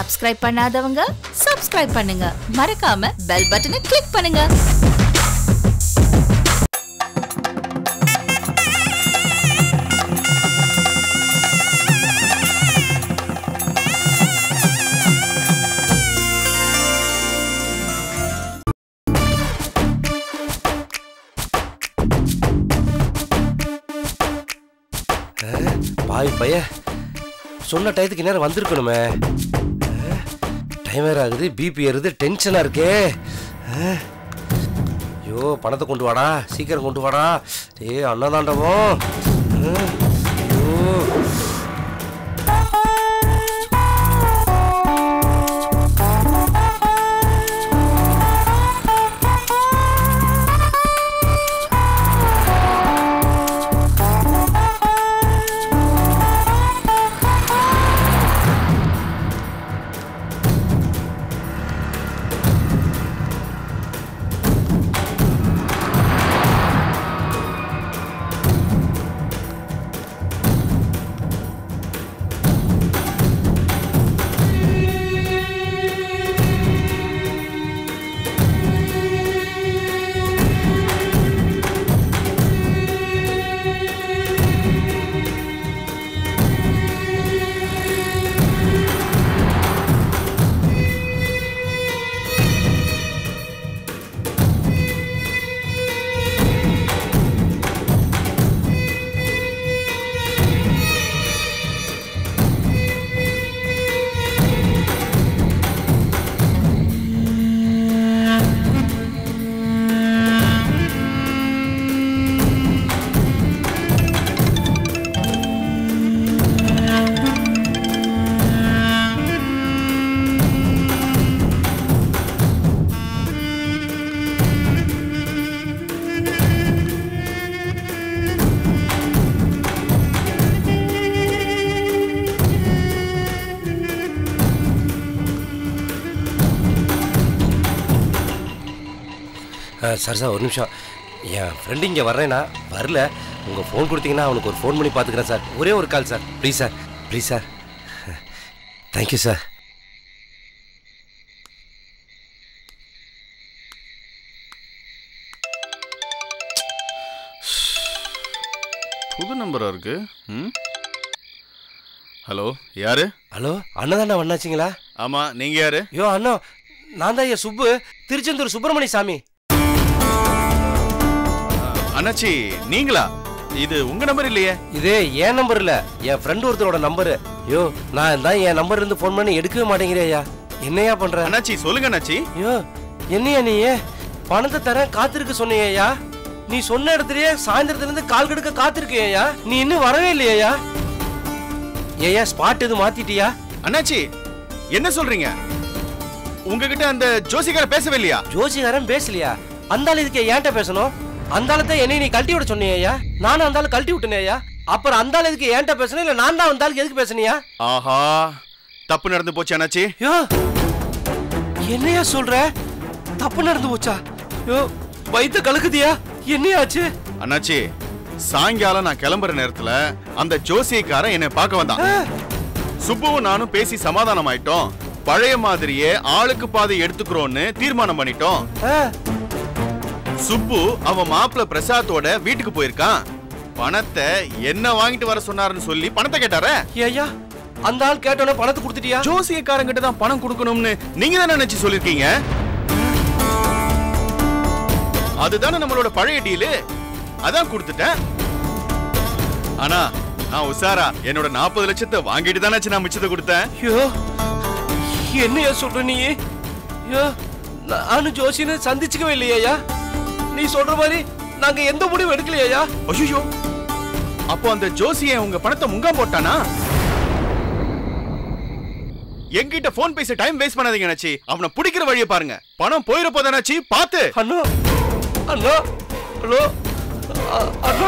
Subscribe பண்ணாதவங்க subscribe பண்ணுங்க மறக்காம பெல் பட்டனை கிளிக் பண்ணுங்க பாவி பைய சொன்ன டயத்துக்கு நேரம் வந்திருக்கணுமே டைம் வேற ஆகுது பிபி ஏறுது டென்ஷனாக இருக்கே அஹ். ஐயோ பணத்தை கொண்டு வாடா சீக்கிரம் கொண்டு வாடா ஏ அண்ணதாண்டவம் அஹ். ஐயோ அஹ், சார் சார் ஒரு நிமிஷம் என் ஃப்ரெண்டு இங்கே வர்றேன்னா வரல உங்கள் ஃபோன் கொடுத்தீங்கன்னா அவனுக்கு ஒரு ஃபோன் பண்ணி பார்த்துக்கிறேன் சார் ஒரே ஒரு call sir please sir please sir thank you sir புது நம்பரா இருக்கு ம் ஹலோ யாரு ஹலோ அண்ணதாண்டா வண்ணாச்சிங்களா ஆமா நீங்க யாரு ஐயோ அண்ணா நான் தான் ஐயா சுப்பு திருச்செந்தூர் சுப்பிரமணிய சாமி அண்ணாச்சி நீங்களா இது உங்க நம்பர் இல்லையே இது என் நம்பர் இல்ல என் ஃப்ரெண்ட் ஒருத்தரோட நம்பரு ஐயோ நான் தான் என் நம்பர்ல இருந்து ஃபோன் பண்ணி எடுக்கவே மாட்டேங்கிறே ஐயா என்னையா பண்ற அண்ணாச்சி சொல்லுங்க அண்ணாச்சி ஐயோ என்னையா நீ பணத்தை தரேன் காத்திருக்க சொன்னியா நீ சொன்ன இடத்துலயே சாயந்தரத்துல இருந்து கால் கெடுக்க காத்திருக்கியா நீ இன்னும் வரவே இல்லையா ஏயா ஸ்பாட் எதுவும் மாத்திட்டியா அண்ணாச்சி என்ன சொல்றீங்க உங்ககிட்ட அந்த ஜோசிகார பேசவே இல்லையா ஜோசிகாரன் பேசலையா அந்த ஆள் இதுக்கு ஏன்ட்ட பேசணும் அந்த ஆளத்தை என்னை நீ கழட்டி விட சொன்னியா நானும் அந்த ஆள் கழட்டி விட்டனேயா அப்புறம் அந்த ஆள் எதுக்கு ஏன்ட்ட பேசணும் இல்ல நான் தான் அந்த ஆளுக்கு எதுக்கு பேசுனியா ஆஹா தப்பு நடந்து போச்சு அண்ணாச்சி யோ என்னையா சொல்ற தப்பு நடந்து போச்சா யோ வயித்த கலக்குதியா என்னையாச்சு அண்ணாச்சி சாயங்காலம் நான் கிளம்புற நேரத்துல அந்த ஜோசியக்காரன் என்னை பார்க்க வந்தான் ஆ, சுப்புவும் நானும் பேசி சமாதானம் ஆயிட்டோம் பழைய மாதிரியே ஆளுக்கு பாதி எடுத்துக்கிறோம்னு தீர்மானம் பண்ணிட்டோம் ஆ, சுப்பு அவன் மாப்பிள்ள பிரசாத்தோட வீட்டுக்கு போயிருக்கான் பணத்தை என்ன வாங்கிட்டு வர சொன்னாருன்னு சொல்லி பணத்தை கேட்டாரே ஏய்யா அந்த ஆள் கேட்டோன்னே பணத்தை கொடுத்துட்டியா ஜோசியக்காரங்கிட்ட தான் பணம் கொடுக்கணும்னு நீங்க தானே நினைச்சு சொல்லிருக்கீங்க அதுதானே நம்மளோட பழைய டீலு அதான் கொடுத்துட்டேன் ஆனா நான் உசாரா என்னோட நாற்பது லட்சத்தை வாங்கிட்டு தானே நான் மிச்சத்தை கொடுத்தேன் ஐயோ என்னையா சொல்ற நீ ஐயோ நானும் ஜோசின்னு சந்திச்சுக்கவே இல்லையா நீ சொல்ற மாதிரி நாங்க எந்த முடிவும் எடுக்கலையா ஐயோ அப்போ அந்த ஜோசியன் உங்க பணத்தை முங்காம் போட்டானா என்கிட்ட போன் பேச டைம் வேஸ்ட் பண்ணாதீங்க அண்ணாச்சி அவனை பிடிக்கிற வழியை பாருங்க பணம் போயிட போதானாச்சி பார்த்து அண்ணா அண்ணா ஹலோ அ- அண்ணா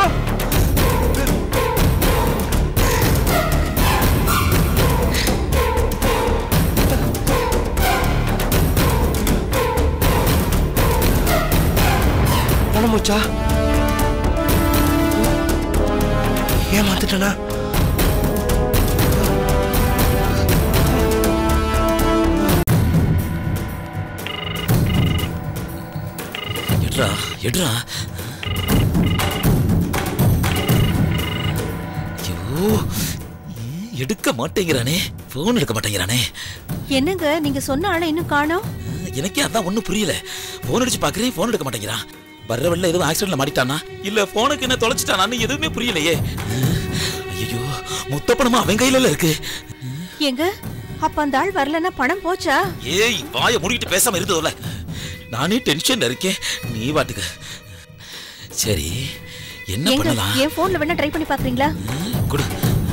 பணம் போச்சா ஏமாத்துட்டனா எடுறா ஐயோ ம், எடுக்க மாட்டேங்கிறானே போன் எடுக்க மாட்டேங்கிறானே என்னங்க நீங்க சொன்ன ஆளை இன்னும் காணோம் எனக்கே அதான் ஒண்ணும் புரியல போன் அடிச்சு பாக்குறேன் போன் எடுக்க மாட்டேங்கிறான் வர்ற வழியில எதுவும் ஆக்சிடென்ட்ல மாட்டிட்டானா இல்ல போனுக்கு என்ன தொலைச்சிட்டானான்னு எதுவுமே புரியலையே ஐயோ மொத்த பணமா அவன் கையில இருக்கு எங்க அப்ப அந்த ஆள் வரலன்னா பணம் போச்சா ஏய் வாயை மூடிட்டு பேசாம இருந்ததுல நானே டென்ஷன்ல இருக்கேன் நீ பாட்டுக்கு சரி என்ன எங்க பண்ணலாம் என் போன்ல வேணா ட்ரை பண்ணி பாக்குறீங்களா ம், கொடு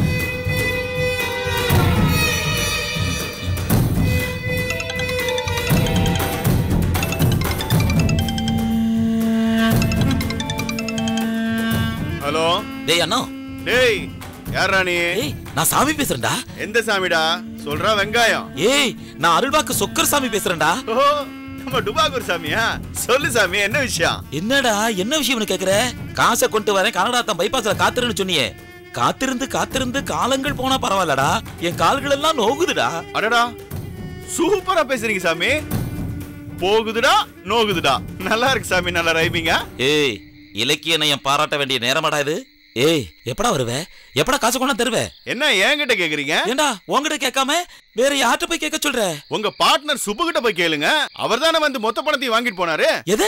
ஹலோ டேய் அண்ணா டேய் யாரா நீ ஏய் நான் சாமி பேசுறேன்டா எந்த சாமிடா சொல்றா வெங்காயம் ஏய் நான் அருள்வாக்கு சொக்கர் சாமி பேசுறேன்டா ஓ நம்ம டுபாகூர் சாமியா சொல்லு சாமி என்ன விஷயம் என்னடா என்ன விஷயம்னு கேக்குற காசை கொண்டு வரேன் கனடாத்தம் பைபாஸ்ல காத்திருன்னு சொன்னியே காத்திருந்து காத்திருந்து காலங்கள் போனா பரவாயில்லடா என் கால்கள் எல்லாம் நோகுதுடா அடடா சூப்பரா பேசுறீங்க சாமி போகுதுடா நோகுதுடா நல்லா இருக்கு சாமி நல்லா ரைமிங்க ஏய் இலக்கிய நயம் பாராட்ட வேண்டிய நேரமாடா இது ஏய் எப்படா வருவ எப்படா காசு கொண்டா தருவ என்ன என்கிட்ட கேக்குறீங்க ஏண்டா உன்கிட்ட கேட்காம வேற யார்கிட்ட போய் கேட்க சொல்ற உங்க பார்ட்னர் சுப்பு கிட்ட போய் கேளுங்க அவர் தானே வந்து மொத்த பணத்தையும் வாங்கிட்டு போனாரு எது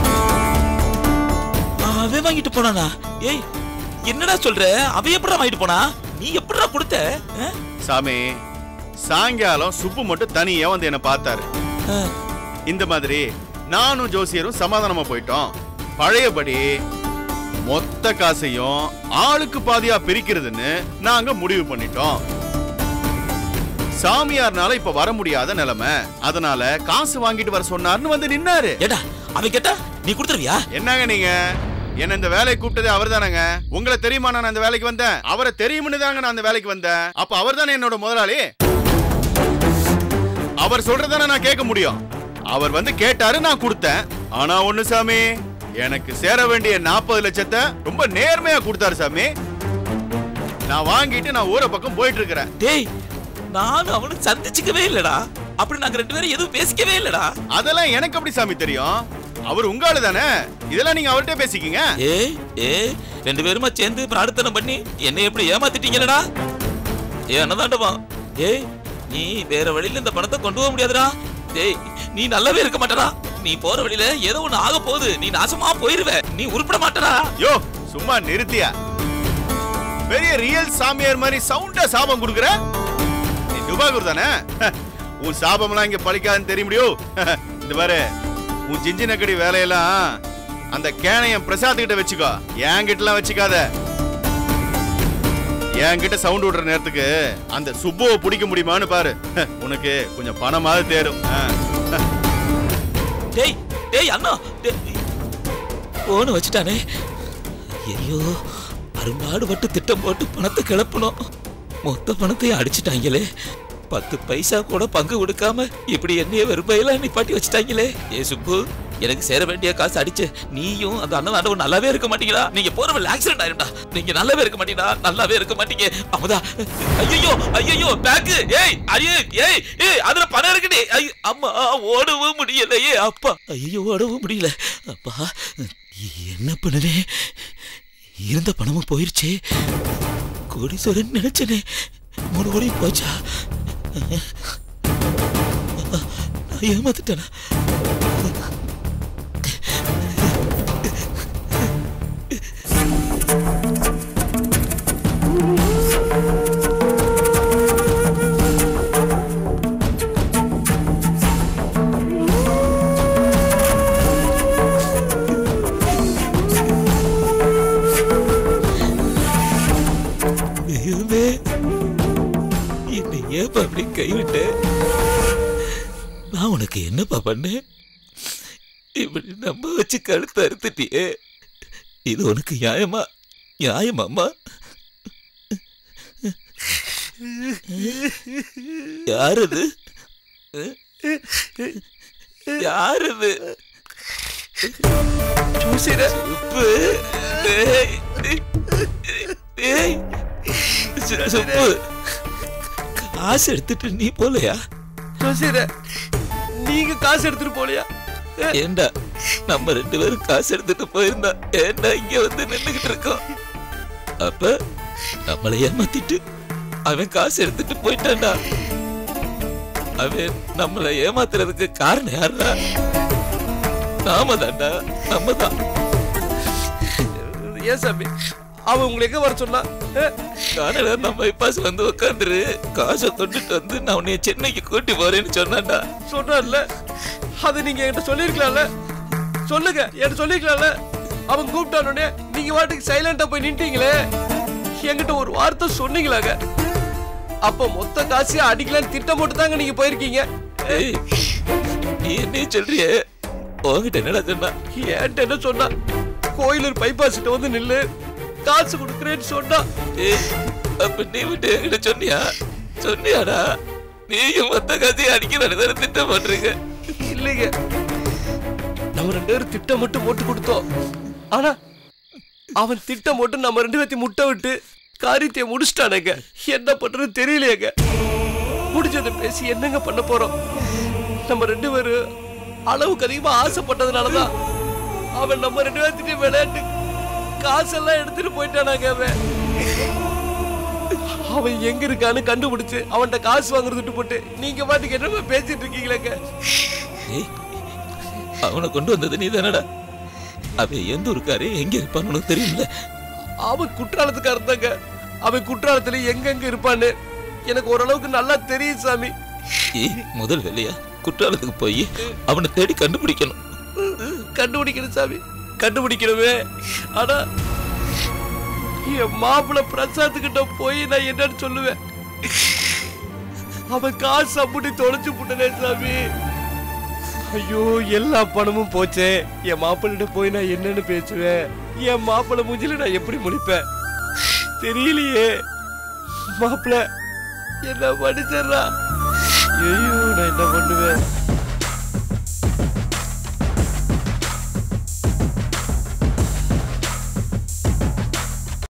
அவன் வாங்கிட்டு போனானா ஏய் என்னடா சொல்ற அவன் எப்படா வாங்கிட்டு போனா நீ எப்படா கொடுத்த ஆ? சாமி சாயங்காலம் சுப்பு மட்டும் தனியா வந்து என்ன பார்த்தாரு ஆ. இந்த மாதிரி நானும் ஜோசியரும் சமாதானமா போயிட்டோம் பழையபடி மொத்த காசையும் ஆளுக்கு பாதியா பிரிக்கிறதுன்னு நாங்க முடிவு பண்ணிட்டோம் சாமியார்னால இப்ப வர முடியாத நிலைமை அதனால காசு வாங்கிட்டு வர சொன்னார்னு வந்து நின்னாரு ஏண்டா அவன் கேட்டா நீ கொடுத்துருவியா என்னங்க நீங்க என்ன இந்த வேலைக்கு கூப்பிட்டதே அவர் தானங்க உங்களை தெரியுமா நான் அந்த வேலைக்கு வந்தேன் அவரை தெரியும்னு தாங்க நான் அந்த வேலைக்கு வந்தேன் அப்ப அவர் தானே என்னோட முதலாளி அவர் சொல்றதானே நான் கேட்க முடியும் அவர் வந்து கேட்டாரு நான் கொடுத்தேன் ஆனா ஒண்ணு சாமி எனக்கு சேர வேண்டிய நாற்பது லட்சத்தை ரொம்ப நேர்மையா கொடுத்தாரு சாமி நான் வாங்கிட்டு நான் ஊரை பக்கம் போயிட்டு இருக்கிறேன் டேய் நான் அவனை சந்திச்சுக்கவே இல்லடா அப்படி நாங்க ரெண்டு பேரும் எதுவும் பேசிக்கவே இல்லடா அதெல்லாம் எனக்கு எப்படி சாமி தெரியும் அவர் உங்க ஆளு தானே இதெல்லாம் நீங்க அவர்கிட்ட பேசிக்கிங்க ஏய் ஏய் ரெண்டு பேருமா சேர்ந்து பிரார்த்தனை பண்ணி என்னை எப்படி ஏமாத்திட்டீங்களடா ஏ அண்ணதாண்டவா ஏய் நீ வேற வழியில இந்த பணத்தை கொண்டு போக முடியாதுடா டேய் நீ நல்லாவே இருக்க மாட்டடா நீ போற வழியில ஏதோ ஒண்ணு ஆக போகுது நீ நாசமா போயிருவ நீ உருப்பட மாட்டடா யோ சும்மா நிறுத்தியா பெரிய ரியல் சாமியார் மாதிரி சவுண்டா சாபம் கொடுக்குற நீ டுபாகூர் தானே உன் சாபம்லாம் இங்க பழிக்காதுன்னு தெரிய முடியும் இந்த பாரு உன் ஜிஞ்சி நக்கடி வேலையெல்லாம் அந்த கேனையன் பிரசாத் கிட்ட வச்சுக்கோ என்கிட்டலாம் வச்சுக்காத என்கிட்ட சவுண்ட் விடுற நேரத்துக்கு அந்த சுப்புவை பிடிக்க முடியுமான்னு பாரு உனக்கு கொஞ்சம் பணமாவது தேரும் ஆ. டேய் டேய் அண்ணா போன வச்சுட்டானே ஐயோ அரும்பாடுபட்டு திட்டம் போட்டு பணத்தை கிளப்பணும் மொத்த பணத்தையும் அடிச்சிட்டாங்களே பத்து பைசா கூட பங்கு கொடுக்காம இப்படி என்னைய வெறுமையில நிப்பாட்டி வச்சுட்டாங்களே ஏ சுப்பு எனக்கு சேர வேண்டிய காசு அடிச்சு நீயும் அந்த அண்ணன் ஆண்டவன் நல்லாவே இருக்க மாட்டீங்களா நீங்க போற வழி ஆக்சிடென்ட் ஆயிரும்டா நீங்க நல்லாவே இருக்க மாட்டீங்களா நல்லாவே இருக்க மாட்டீங்க அமுதா ஐயோ ஐயோ பேக்கு ஏய் ஐயோ ஏய் ஏய் அதுல பணம் இருக்குடி ஐயோ, அம்மா ஓடவும் முடியலையே அப்பா ஐயோ ஓடவும் முடியல அப்பா என்ன பண்ணுனே இருந்த பணமும் போயிருச்சே கோடீஸ்வரன் நினைச்சனே மூணு கோடி போச்சா நான் ஏமாத்துட்டேனா தெய்வமே என்னை ஏப்பா அப்படி கைவிட்ட நான் உனக்கு என்னப்பா பண்ணேன் இப்படி நம்ப வச்சு கழுத்து அறுத்துட்டியே இது உனக்கு நியாயமா நியாயமாம்மா யார் அது யார் அது உப்பு ஏய், ஏய், சு- சுப்பு காசு எடுத்துட்டு நீ போலையா ஜோசியர நீங்க காசு எடுத்துட்டு போலையா ஏண்டா நம்ம ரெண்டு பேரும் காசு எடுத்துட்டு போயிருந்தா ஏன்டா இங்க வந்து நின்னுகிட்டு இருக்கோம் அப்ப நம்மளை ஏமாத்திட்டு அவன் காசு எடுத்துட்டு போயிட்டான்டா அவன் நம்மளை ஏமாத்துறதுக்கு காரணம் யாருடா நாம தான்டா நம்ம தான் ஏன் சாமி அவன் உங்களை எங்க வர சொன்னா அஹ், காணல நம்ம பைபாஸ் வந்து உட்காந்துரு காசை கொண்டுட்டு வந்து நான் உன்னை சென்னைக்கு கூட்டி போறேன்னு சொன்னான்டா சொன்னான்ல அதை நீங்க என்கிட்ட சொல்லிருக்கலாம்ல சொல்லுங்க என்கிட்ட சொல்லிருக்கலாம்ல அவன் கூப்பிட்டானே நீங்க வாட்டுக்கு சைலண்டா போய் நின்ட்டீங்களே என்கிட்ட ஒரு வார்த்தை சொன்னீங்களாங்க அப்ப மொத்த காசையும் அடிக்கலான்னு திட்டம் போட்டு தாங்க நீங்க போயிருக்கீங்க ஏய், நீ என்ன சொல்றியே உன்கிட்ட என்னடா சொன்னா ஏன்ட்ட என்ன சொன்னா கோயிலூர் பைபாஸ் கிட்ட வந்து நில்லு காசு கொடுக்குறேன்னு சொன்னா ஏய், அப்ப நீ விட்டு என்கிட்ட சொன்னியா சொன்னியாடா நீயும் மொத்த காசையும் அடிக்கிறாரு திட்டம் பண்றீங்க இல்லைங்க நம்ம ரெண்டு பேரும் திட்டம் மட்டும் போட்டு கொடுத்தோம் ஆனா அவன் திட்டம் போட்டு நம்ம ரெண்டு பேர்த்தையும் முட்டை விட்டு காரியத்தை முடிச்சிட்டானுங்க என்ன பண்றது தெரியலையேங்க முடிஞ்சதை பேசி என்னங்க பண்ண போறோம் நம்ம ரெண்டு பேரும் அளவுக்கு அதிகமா ஆசைப்பட்டதுனாலதான் அவன் நம்ம ரெண்டு பேர்த்திட்டையும் விளையாட்டு காசெல்லாம் எடுத்துட்டு போயிட்டானாங்க அவன் அவன் எங்க இருக்கான்னு கண்டுபிடிச்சு அவன்கிட்ட காசு வாங்குறது விட்டு போட்டு நீங்க பாட்டுக்கு என்னமா பேசிட்டு இருக்கீங்களேங்க ஏய், அவனை கொண்டு வந்தது நீ தானடா அவன் எந்த ஊருக்காரு எங்க இருப்பான்னு உனக்கு தெரியும்ல அவன் குற்றாலத்துக்காரன் தாங்க அவன் குற்றாலத்துல எங்கெங்க இருப்பான்னு எனக்கு ஓரளவுக்கு நல்லா தெரியும் சாமி ஏய் முதல் வேலையா குற்றாலத்துக்கு போய் அவனை தேடி கண்டுபிடிக்கணும் கண்டுபிடிக்கணும் சாமி கண்டுபிடிக்கணுமே ஆனா என் மாப்பிள்ள பிரசாத் கிட்ட போய் நான் என்னன்னு சொல்லுவேன் அவன் காசு அப்படி தொலைச்சு புட்டனே சாமி ஐயோ எல்லா பணமும் போச்சே என் மாப்பிள்ளிட்ட போய் நான் என்னன்னு பேசுவேன் என் மாப்பிள்ளை மூஞ்சில நான் எப்படி முடிப்பேன் தெரியலையே மாப்பிள்ள என்ன படிச்சிடுறா ஐயோ நான் என்ன பண்ணுவேன்